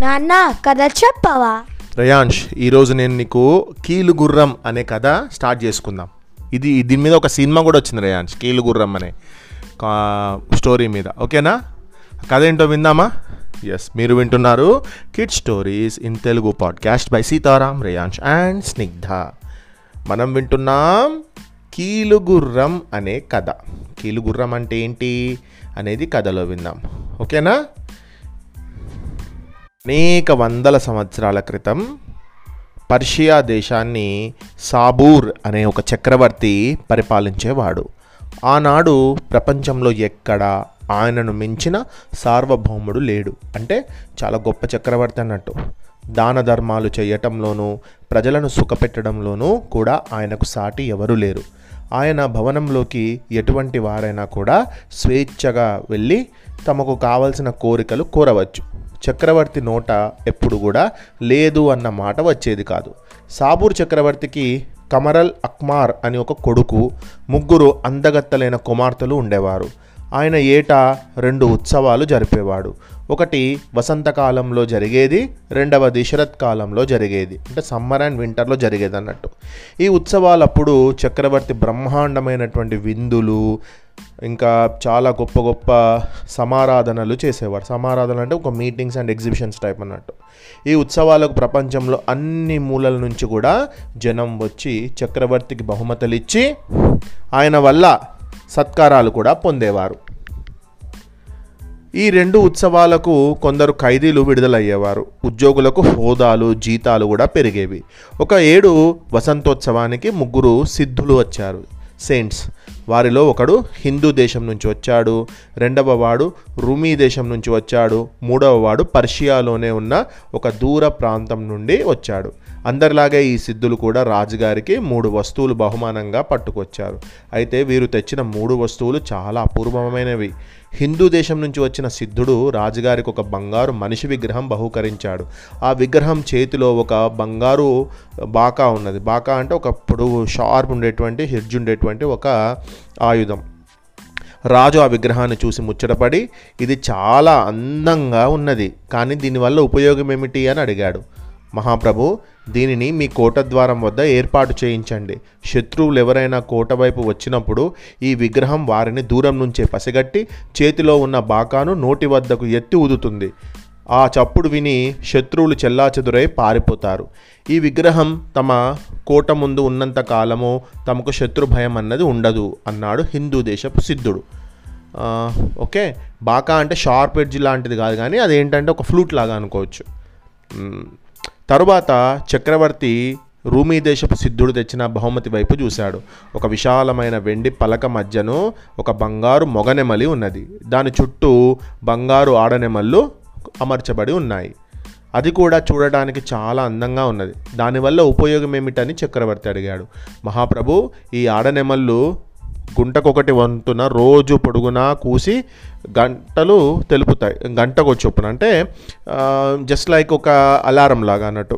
నాన్న కథ చెప్పవా రయాంష్ ఈరోజు నేను నీకు కీలు గుర్రం అనే కథ స్టార్ట్ చేసుకుందాం ఇది దీని మీద ఒక సినిమా కూడా వచ్చింది రయాంష్ కీలు గుర్రం అనే కా- స్టోరీ మీద ఓకేనా కథ ఏంటో విందామా ఎస్ మీరు వింటున్నారు kid stories in Telugu podcast by Sitaram Reyansh and Snigdha మనం వింటున్నాం కీలుగుర్రం అనే కథ కీలుగుర్రం అంటే ఏంటి అనేది కథలో విందాం ఓకేనా అనేక వందల సంవత్సరాల క్రితం పర్షియా దేశాన్ని సాబూర్ అనే ఒక చక్రవర్తి పరిపాలించేవాడు ఆనాడు ప్రపంచంలో ఎక్కడ ఆయనను మించిన సార్వభౌముడు లేడు అంటే చాలా గొప్ప చక్రవర్తి అన్నట్టు దాన ధర్మాలు చేయటంలోనూ ప్రజలను సుఖపెట్టడంలోనూ కూడా ఆయనకు సాటి ఎవరూ లేరు ఆయన భవనంలోకి ఎటువంటి వారైనా కూడా స్వేచ్ఛగా వెళ్ళి తమకు కావలసిన కోరికలు కోరవచ్చు చక్రవర్తి నోట ఎప్పుడు కూడా లేదు అన్న మాట వచ్చేది కాదు సాబూర్ చక్రవర్తికి కమరల్ అక్మార్ అని ఒక కొడుకు ముగ్గురు అందగత్తలైన కుమార్తెలు ఉండేవారు ఆయన ఏటా రెండు ఉత్సవాలు జరిపేవాడు ఒకటి వసంతకాలంలో జరిగేది రెండవది శరత్కాలంలో జరిగేది అంటే సమ్మర్ అండ్ వింటర్లో జరిగేది అన్నట్టు ఈ ఉత్సవాలప్పుడు చక్రవర్తి బ్రహ్మాండమైనటువంటి విందులు ఇంకా చాలా గొప్ప గొప్ప సమారాధనలు చేసేవాడు సమారాధన అంటే ఒక మీటింగ్స్ అండ్ ఎగ్జిబిషన్స్ టైప్ అన్నట్టు ఈ ఉత్సవాలకు ప్రపంచంలో అన్ని మూలల నుంచి కూడా జనం వచ్చి చక్రవర్తికి బహుమతులు ఇచ్చి ఆయన వల్ల సత్కారాలు కూడా పొందేవారు ఈ రెండు ఉత్సవాలకు కొందరు ఖైదీలు విడుదలయ్యేవారు ఉద్యోగులకు హోదాలు జీతాలు కూడా పెరిగేవి ఒక ఏడు వసంతోత్సవానికి ముగ్గురు సిద్ధులు వచ్చారు సెయింట్స్ వారిలో ఒకడు హిందూ దేశం నుంచి వచ్చాడు రెండవ వాడు రూమీ దేశం నుంచి వచ్చాడు మూడవ వాడు పర్షియాలోనే ఉన్న ఒక దూర ప్రాంతం నుండి వచ్చాడు అందరిలాగే ఈ సిద్ధులు కూడా రాజుగారికి మూడు వస్తువులు బహుమానంగా పట్టుకొచ్చారు అయితే వీరు తెచ్చిన మూడు వస్తువులు చాలా అపూర్వమైనవి హిందూ దేశం నుంచి వచ్చిన సిద్ధుడు రాజుగారికి ఒక బంగారు మనిషి విగ్రహం బహూకరించాడు ఆ విగ్రహం చేతిలో ఒక బంగారు బాకా ఉన్నది బాకా అంటే ఒక పొడుగు షార్ప్ ఉండేటువంటి హెడ్జ్ ఉండేటువంటి ఒక ఆయుధం రాజు ఆ విగ్రహాన్ని చూసి ముచ్చటపడి ఇది చాలా అందంగా ఉన్నది కానీ దీనివల్ల ఉపయోగం ఏమిటి అని అడిగాడు మహాప్రభు దీనిని మీ కోట ద్వారం వద్ద ఏర్పాటు చేయించండి శత్రువులు ఎవరైనా కోట వైపు వచ్చినప్పుడు ఈ విగ్రహం వారిని దూరం నుంచే పసిగట్టి చేతిలో ఉన్న బాకాను నోటి వద్దకు ఎత్తి ఊదుతుంది ఆ చప్పుడు విని శత్రువులు చెల్లాచెదురై పారిపోతారు ఈ విగ్రహం తమ కోట ముందు ఉన్నంత కాలము తమకు శత్రు భయం అన్నది ఉండదు అన్నాడు హిందూ దేశపు సిద్ధుడు ఆ, ఓకే బాకా అంటే షార్ప్ ఎడ్జ్ లాంటిది కాదు కానీ అదేంటంటే ఒక ఫ్లూట్ లాగా అనుకోవచ్చు మ్, తరువాత చక్రవర్తి రూమీ దేశపు సిద్ధుడు తెచ్చిన బహుమతి వైపు చూశాడు ఒక విశాలమైన వెండి పలక మధ్యను ఒక బంగారు మొగనెమలి ఉన్నది దాని చుట్టూ బంగారు ఆడనెమళ్ళు అమర్చబడి ఉన్నాయి అది కూడా చూడడానికి చాలా అందంగా ఉన్నది దానివల్ల ఉపయోగం ఏమిటని చక్రవర్తి అడిగాడు మహాప్రభు ఈ ఆడనెమళ్ళు గుంటకొకటి వంతున రోజు పొడుగునా కూసి గంటలు తెలుపుతాయి గంటకు చొప్పున అంటే జస్ట్ లైక్ ఒక అలారం లాగా అన్నట్టు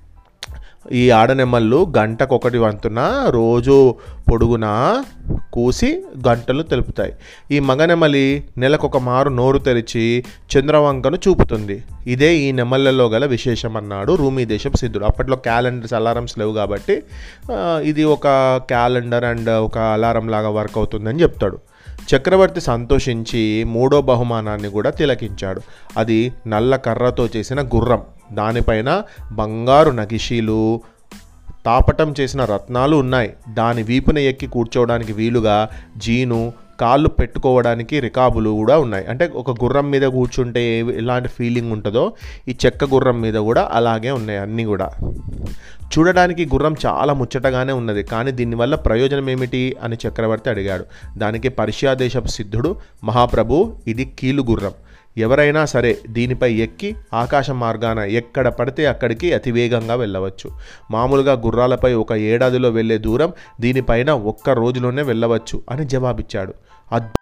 ఈ ఆడనెమ్మళ్ళు గంటకొకటి వంతున రోజు పొడుగున కూసి గంటలు తెలుపుతాయి ఈ మగనెమలి నెలకొక మారు నోరు తెరిచి చంద్రవంకను చూపుతుంది ఇదే ఈ నెమళ్ళలో గల విశేషం అన్నాడు రూమీ దేశపు సిద్ధుడు అప్పట్లో క్యాలెండర్స్ అలారమ్స్ లేవు కాబట్టి ఆ, ఇది ఒక క్యాలెండర్ అండ్ ఒక అలారం లాగా వర్క్ అవుతుందని చెప్తాడు చక్రవర్తి సంతోషించి మూడో బహుమానాన్ని కూడా తిలకించాడు అది నల్ల కర్రతో చేసిన గుర్రం దానిపైన బంగారు నగిషీలు తాపటం చేసిన రత్నాలు ఉన్నాయి దాని వీపున ఎక్కి కూర్చోవడానికి వీలుగా జీను కాళ్ళు పెట్టుకోవడానికి రికాబులు కూడా ఉన్నాయి అంటే ఒక గుర్రం మీద కూర్చుంటే ఏ- ఎలాంటి ఫీలింగ్ ఉంటుందో ఈ చెక్క గుర్రం మీద కూడా అలాగే ఉన్నాయి అన్నీ కూడా చూడడానికి గుర్రం చాలా ముచ్చటగానే ఉన్నది కానీ దీనివల్ల ప్రయోజనం ఏమిటి అని చక్రవర్తి అడిగాడు దానికి పర్షియా దేశపు సిద్ధుడు మహాప్రభు ఇది కీలు గుర్రం ఎవరైనా సరే దీనిపై ఎక్కి ఆకాశ మార్గాన ఎక్కడ పడితే అక్కడికి అతివేగంగా వెళ్ళవచ్చు మామూలుగా గుర్రాలపై ఒక ఏడాదిలో వెళ్ళే దూరం దీనిపైన ఒక్క రోజులోనే వెళ్ళవచ్చు అని జవాబిచ్చాడు అద్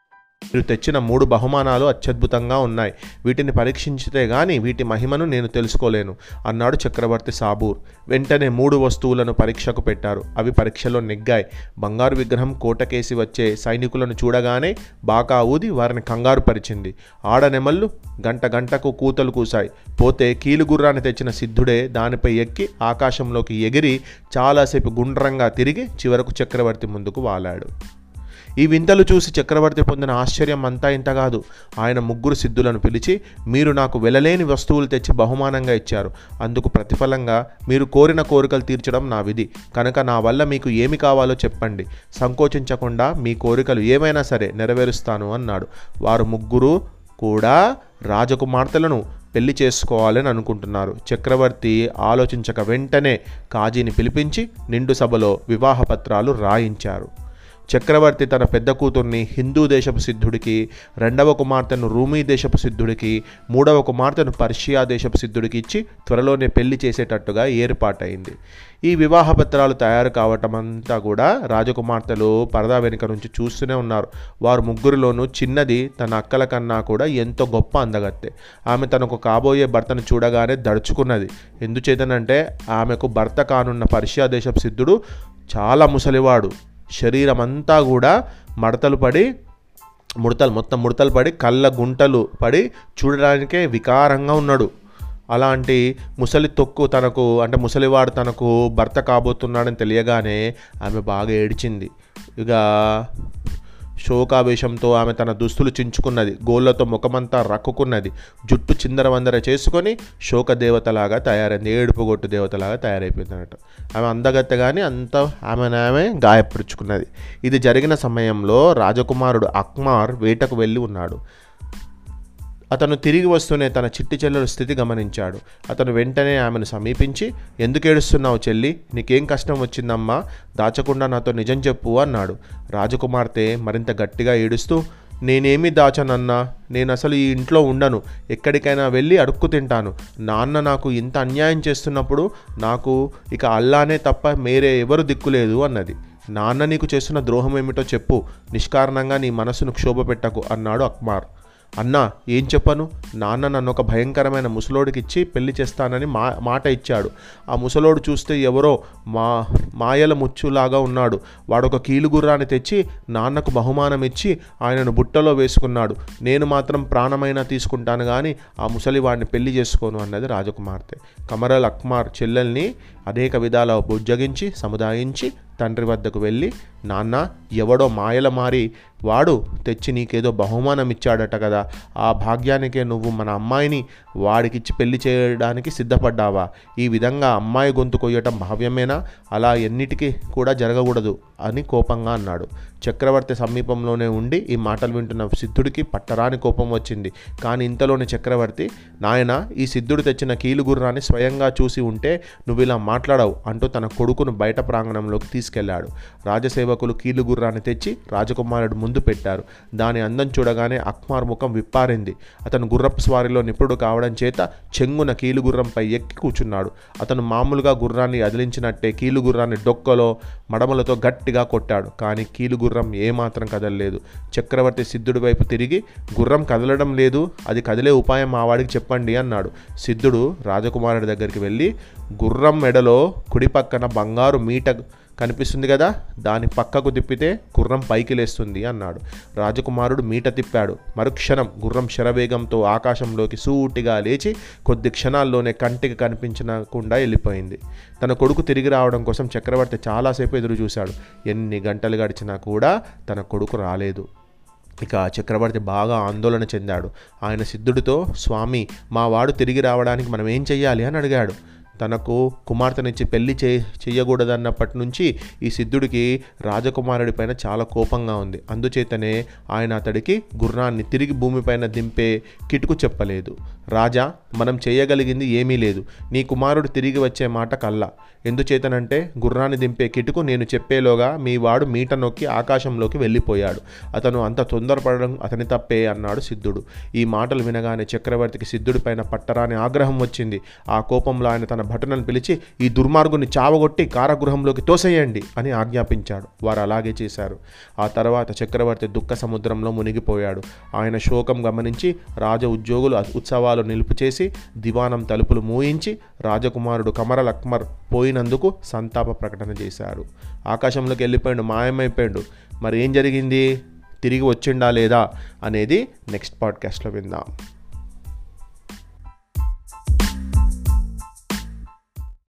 మీరు తెచ్చిన మూడు బహుమానాలు అత్యద్భుతంగా ఉన్నాయి వీటిని పరీక్షించితే గాని వీటి మహిమను నేను తెలుసుకోలేను అన్నాడు చక్రవర్తి సాబూర్ వెంటనే మూడు వస్తువులను పరీక్షకు పెట్టారు అవి పరీక్షలో నెగ్గాయి బంగారు విగ్రహం కోటకేసి వచ్చే సైనికులను చూడగానే బాకా ఊది వారిని కంగారు పరిచింది ఆడనెమళ్ళు గంట గంటకు కూతలు కూశాయి పోతే కీలుగుర్రాన్ని తెచ్చిన సిద్ధుడే దానిపై ఎక్కి ఆకాశంలోకి ఎగిరి చాలాసేపు గుండ్రంగా తిరిగి చివరకు చక్రవర్తి ముందుకు వాలాడు ఈ వింతలు చూసి చక్రవర్తి పొందిన ఆశ్చర్యం అంతా ఇంత కాదు ఆయన ముగ్గురు సిద్ధులను పిలిచి మీరు నాకు వెలలేని వస్తువులు తెచ్చి బహుమానంగా ఇచ్చారు అందుకు ప్రతిఫలంగా మీరు కోరిన కోరికలు తీర్చడం నా విధి కనుక నా వల్ల మీకు ఏమి కావాలో చెప్పండి సంకోచించకుండా మీ కోరికలు ఏమైనా సరే నెరవేరుస్తాను అన్నాడు వారు ముగ్గురు కూడా రాజకుమార్తెలను పెళ్లి చేసుకోవాలని అనుకుంటున్నారు చక్రవర్తి ఆలోచించక వెంటనే కాజీని పిలిపించి నిండు సభలో వివాహ పత్రాలు రాయించారు చక్రవర్తి తన పెద్ద కూతుర్ని హిందూ దేశపు సిద్ధుడికి రెండవ కుమార్తెను రూమీ దేశపు సిద్ధుడికి మూడవ కుమార్తెను పర్షియా దేశపు సిద్ధుడికి ఇచ్చి త్వరలోనే పెళ్లి చేసేటట్టుగా ఏర్పాటైంది ఈ వివాహ పత్రాలు తయారు కావటం అంతా కూడా రాజకుమార్తెలు పరదా వెనుక నుంచి చూస్తూనే ఉన్నారు వారు ముగ్గురిలోనూ చిన్నది తన అక్కల కన్నా కూడా ఎంతో గొప్ప అందగత్తె ఆమె తనకు కాబోయే భర్తను చూడగానే దడుచుకున్నది ఎందుచేతనంటే ఆమెకు భర్త కానున్న పర్షియా దేశపు సిద్ధుడు చాలా ముసలివాడు శరీరం అంతా కూడా మడతలు పడి ముడతలు మొత్తం ముడతలు పడి కళ్ళ గుంటలు పడి చూడడానికే వికారంగా ఉన్నాడు అలాంటి ముసలి తొక్కు తనకు అంటే ముసలివాడు తనకు భర్త కాబోతున్నాడని తెలియగానే ఆమె బాగా ఏడ్చింది ఇక శోకావేశంతో ఆమె తన దుస్తులు చించుకున్నది గోళ్లతో ముఖమంతా రక్కుకున్నది జుట్టు చిందరవందర చేసుకొని శోక దేవతలాగా తయారైంది ఏడుపు గొట్టు దేవతలాగా తయారైపోయింది అన్నట్టు ఆమె అందగత్తె కానీ అంత ఆమెను ఆమె గాయపరుచుకున్నది ఇది జరిగిన సమయంలో రాజకుమారుడు అక్మార్ వేటకు వెళ్ళి ఉన్నాడు అతను తిరిగి వస్తూనే తన చిట్టి చెల్లెల స్థితి గమనించాడు అతను వెంటనే ఆమెను సమీపించి ఎందుకు ఏడుస్తున్నావు చెల్లి నీకేం కష్టం వచ్చిందమ్మా దాచకుండా నాతో నిజం చెప్పు అన్నాడు రాజకుమార్తె మరింత గట్టిగా ఏడుస్తూ నేనేమి దాచనన్నా నేను అసలు ఈ ఇంట్లో ఉండను ఎక్కడికైనా వెళ్ళి అడుక్కు తింటాను నాన్న నాకు ఇంత అన్యాయం చేస్తున్నప్పుడు నాకు ఇక అల్లానే తప్ప మేరే ఎవరు దిక్కులేదు అన్నది నాన్న నీకు చేస్తున్న ద్రోహం ఏమిటో చెప్పు నిష్కారణంగా నీ మనసును క్షోభ పెట్టకు అన్నాడు అక్మార్ అన్నా ఏం చెప్పను నాన్న నన్ను ఒక భయంకరమైన ముసలోడికి ఇచ్చి పెళ్లి చేస్తానని మా మాట ఇచ్చాడు ఆ ముసలోడు చూస్తే ఎవరో మా మాయల ముచ్చులాగా ఉన్నాడు వాడొక కీలుగుర్రాన్ని తెచ్చి నాన్నకు బహుమానం ఇచ్చి ఆయనను బుట్టలో వేసుకున్నాడు నేను మాత్రం ప్రాణమైనా తీసుకుంటాను కానీ ఆ ముసలివాడిని పెళ్లి చేసుకోను అన్నది రాజకుమార్తె కమరల్ అక్మార్ చెల్లెల్ని అనేక విధాల బుజ్జగించి సముదాయించి తండ్రి వద్దకు వెళ్ళి నాన్న ఎవడో మాయల మారి వాడు తెచ్చి నీకేదో బహుమానం ఇచ్చాడట కదా ఆ భాగ్యానికే నువ్వు మన అమ్మాయిని వాడికిచ్చి పెళ్లి చేయడానికి సిద్ధపడ్డావా ఈ విధంగా అమ్మాయి గొంతు కొయ్యటం భావ్యమేనా అలా ఎన్నిటికీ కూడా జరగకూడదు అని కోపంగా అన్నాడు చక్రవర్తి సమీపంలోనే ఉండి ఈ మాటలు వింటున్న సిద్ధుడికి పట్టరాని కోపం వచ్చింది కానీ ఇంతలోని చక్రవర్తి నాయన ఈ సిద్ధుడు తెచ్చిన కీలుగుర్రాన్ని స్వయంగా చూసి ఉంటే నువ్వు ఇలా మాట్లాడవు అంటూ తన కొడుకును బయట ప్రాంగణంలోకి తీసుకెళ్లాడు రాజసేవకులు కీలుగుర్రాన్ని తెచ్చి రాజకుమారుడు ముందు పెట్టారు దాని అందం చూడగానే అక్మార్ ముఖం విప్పారింది అతను గుర్రపు స్వారీలో నిపుణుడు కావడం చేత చెంగున కీలుగుర్రంపై ఎక్కి కూర్చున్నాడు అతను మామూలుగా గుర్రాన్ని అదిలించినట్టే కీలుగుర్రాన్ని డొక్కలో మడమలతో గట్టిగా కొట్టాడు కానీ కీలుగుర్రం ఏమాత్రం కదలలేదు చక్రవర్తి సిద్ధుడి వైపు తిరిగి గుర్రం కదలడం లేదు అది కదిలే ఉపాయం మా వాడికి చెప్పండి అన్నాడు సిద్ధుడు రాజకుమారుడి దగ్గరికి వెళ్ళి గుర్రం మెడలో కుడి పక్కన బంగారు మీట కనిపిస్తుంది కదా దాని పక్కకు తిప్పితే గుర్రం పైకి లేస్తుంది అన్నాడు రాజకుమారుడు మీట తిప్పాడు మరుక్షణం గుర్రం శరవేగంతో ఆకాశంలోకి సూటిగా లేచి కొద్ది క్షణాల్లోనే కంటికి కనిపించకుండా వెళ్ళిపోయింది తన కొడుకు తిరిగి రావడం కోసం చక్రవర్తి చాలాసేపు ఎదురు చూశాడు ఎన్ని గంటలు గడిచినా కూడా తన కొడుకు రాలేదు ఇక చక్రవర్తి బాగా ఆందోళన చెందాడు ఆయన సిద్ధుడితో స్వామి మా వాడు తిరిగి రావడానికి మనం ఏం చెయ్యాలి అని అడిగాడు తనకు కుమార్తెనిచ్చి పెళ్లి చే చెయ్యకూడదన్నప్పటి నుంచి ఈ సిద్ధుడికి రాజకుమారుడి పైన చాలా కోపంగా ఉంది అందుచేతనే ఆయన అతడికి గుర్రాన్ని తిరిగి భూమిపైన దింపే కిటుకు చెప్పలేదు రాజా మనం చేయగలిగింది ఏమీ లేదు నీ కుమారుడు తిరిగి వచ్చే మాట కల్లా ఎందుచేతనంటే గుర్రాన్ని దింపే కిటుకు నేను చెప్పేలోగా మీ వాడు మీట నొక్కి ఆకాశంలోకి వెళ్ళిపోయాడు అతను అంత తొందరపడడం అతని తప్పే అన్నాడు సిద్ధుడు ఈ మాటలు వినగానే చక్రవర్తికి సిద్ధుడి పైన పట్టరాని ఆగ్రహం వచ్చింది ఆ కోపంలో ఆయన తన భటులను పిలిచి ఈ దుర్మార్గుని చావగొట్టి కారాగృహంలోకి తోసేయండి అని ఆజ్ఞాపించాడు వారు అలాగే చేశారు ఆ తర్వాత చక్రవర్తి దుఃఖ సముద్రంలో మునిగిపోయాడు ఆయన శోకం గమనించి రాజ ఉద్యోగులు ఉత్సవాలు నిలుపు చేసి దివానం తలుపులు మూయించి రాజకుమారుడు కమరల్ అక్మర్ పోయినందుకు సంతాప ప్రకటన చేశారు ఆకాశంలోకి వెళ్ళిపోయాడు మాయమైపోయాడు మరి ఏం జరిగింది తిరిగి వచ్చిండా లేదా అనేది నెక్స్ట్ పాడ్కాస్ట్లో విందాం